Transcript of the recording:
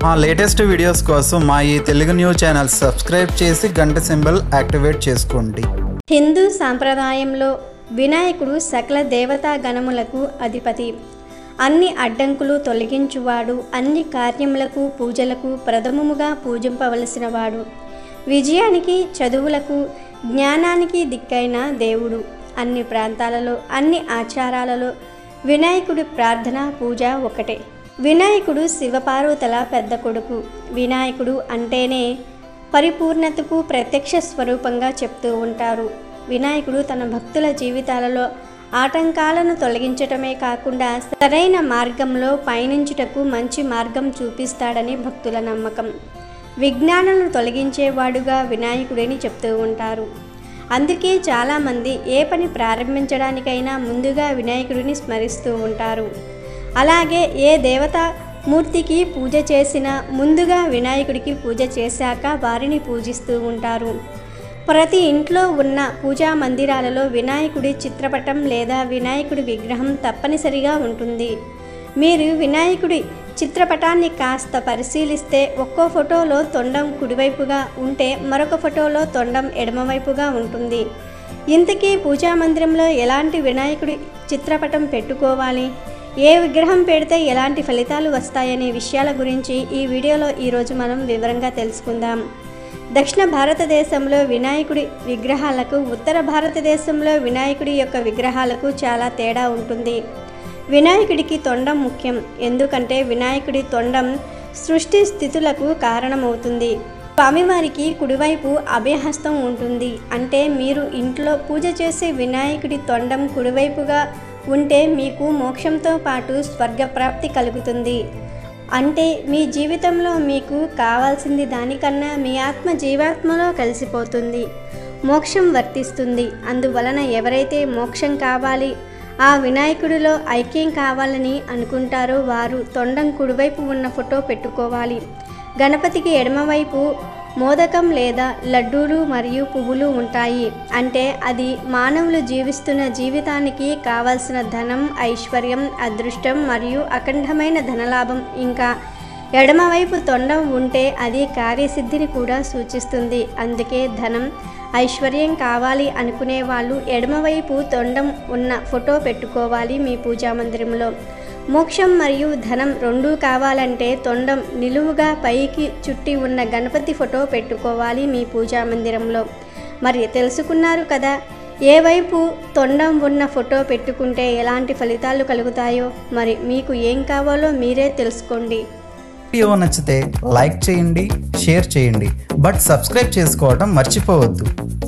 మా latest videos కోసం మా ఈ తెలుగు న్యూస్ ఛానల్ సబ్స్క్రైబ్ చేసి గంట సింబల్ యాక్టివేట్ చేసుకోండి హిందూ సాంప్రదాయంలో వినాయకుడు సకల దేవతా గణములకు అధిపతి అన్ని అడ్డంకులు తొలగించువాడు అన్ని కార్యములకు పూజలకు ప్రథమముగా పూజింపవలసిన వాడు విజయానికి చదువులకు జ్ఞానానికి దిక్కైన దేవుడు అన్ని ప్రాంతాలలో అన్ని ఆచారాలలో వినాయకుడి ప్రార్థన పూజ ఒకటే వినాయకుడు శివపార్వతుల పెద్ద కొడుకు వినాయకుడు అంటేనే పరిపూర్ణతకు ప్రత్యక్ష స్వరూపంగా చెప్తూ ఉంటారు వినాయకుడు తన భక్తుల జీవితాలలో ఆటంకాలను తొలగించటమే కాకుండా సరైన మార్గంలో పయనించుటకు మంచి మార్గం చూపిస్తాడని భక్తుల నమ్మకం విజ్ఞానాలను తొలగించేవాడుగా వినాయకుడిని చెప్తూ ఉంటారు అందుకే చాలామంది ఏ పని ప్రారంభించడానికైనా ముందుగా వినాయకుడిని స్మరిస్తూ ఉంటారు అలాగే ఏ దేవత మూర్తికి పూజ చేసినా ముందుగా వినాయకుడికి పూజ చేశాక వారిని పూజిస్తూ ఉంటారు ప్రతి ఇంట్లో ఉన్న పూజా మందిరాలలో వినాయకుడి చిత్రపటం లేదా వినాయకుడి విగ్రహం తప్పనిసరిగా ఉంటుంది మీరు వినాయకుడి చిత్రపటాన్ని కాస్త పరిశీలిస్తే ఒక్కో ఫోటోలో తొండం కుడివైపుగా ఉంటే మరొక ఫోటోలో తొండం ఎడమవైపుగా ఉంటుంది ఇంతకీ పూజా మందిరంలో ఎలాంటి వినాయకుడి చిత్రపటం పెట్టుకోవాలి ఏ విగ్రహం పెడితే ఎలాంటి ఫలితాలు వస్తాయనే విషయాల గురించి ఈ వీడియోలో ఈరోజు మనం వివరంగా తెలుసుకుందాం దక్షిణ భారతదేశంలో వినాయకుడి విగ్రహాలకు ఉత్తర భారతదేశంలో వినాయకుడి యొక్క విగ్రహాలకు చాలా తేడా ఉంటుంది వినాయకుడికి తొండం ముఖ్యం ఎందుకంటే వినాయకుడి తొండం సృష్టి స్థితులకు కారణమవుతుంది స్వామివారికి కుడివైపు అభయహస్తం ఉంటుంది అంటే మీరు ఇంట్లో పూజ చేసే వినాయకుడి తొండం కుడివైపుగా ఉంటే మీకు మోక్షంతో పాటు స్వర్గప్రాప్తి కలుగుతుంది అంటే మీ జీవితంలో మీకు కావాల్సింది దానికన్నా మీ ఆత్మ జీవాత్మలో కలిసిపోతుంది మోక్షం వర్తిస్తుంది అందువలన ఎవరైతే మోక్షం కావాలి ఆ వినాయకుడిలో ఐక్యం కావాలని అనుకుంటారో వారు తొండం కుడివైపు ఉన్న ఫోటో పెట్టుకోవాలి గణపతికి ఎడమవైపు మోదకం లేదా లడ్డూలు మరియు పువ్వులు ఉంటాయి అంటే అది మానవులు జీవిస్తున్న జీవితానికి కావలసిన ధనం ఐశ్వర్యం అదృష్టం మరియు అఖండమైన ధనలాభం ఇంకా ఎడమవైపు తొండం ఉంటే అది కార్యసిద్ధిని కూడా సూచిస్తుంది అందుకే ధనం ఐశ్వర్యం కావాలి అనుకునే వాళ్ళు ఎడమవైపు తొండం ఉన్న ఫోటో పెట్టుకోవాలి మీ పూజా మందిరంలో మోక్షం మరియు ధనం రెండూ కావాలంటే తొండం నిలువుగా పైకి చుట్టి ఉన్న గణపతి ఫోటో పెట్టుకోవాలి మీ పూజా మందిరంలో మరి తెలుసుకున్నారు కదా ఏ వైపు తొండం ఉన్న ఫోటో పెట్టుకుంటే ఎలాంటి ఫలితాలు కలుగుతాయో మరి మీకు ఏం కావాలో మీరే తెలుసుకోండి వీడియో నచ్చితే లైక్ చేయండి షేర్ చేయండి బట్ సబ్స్క్రైబ్ చేసుకోవడం మర్చిపోవద్దు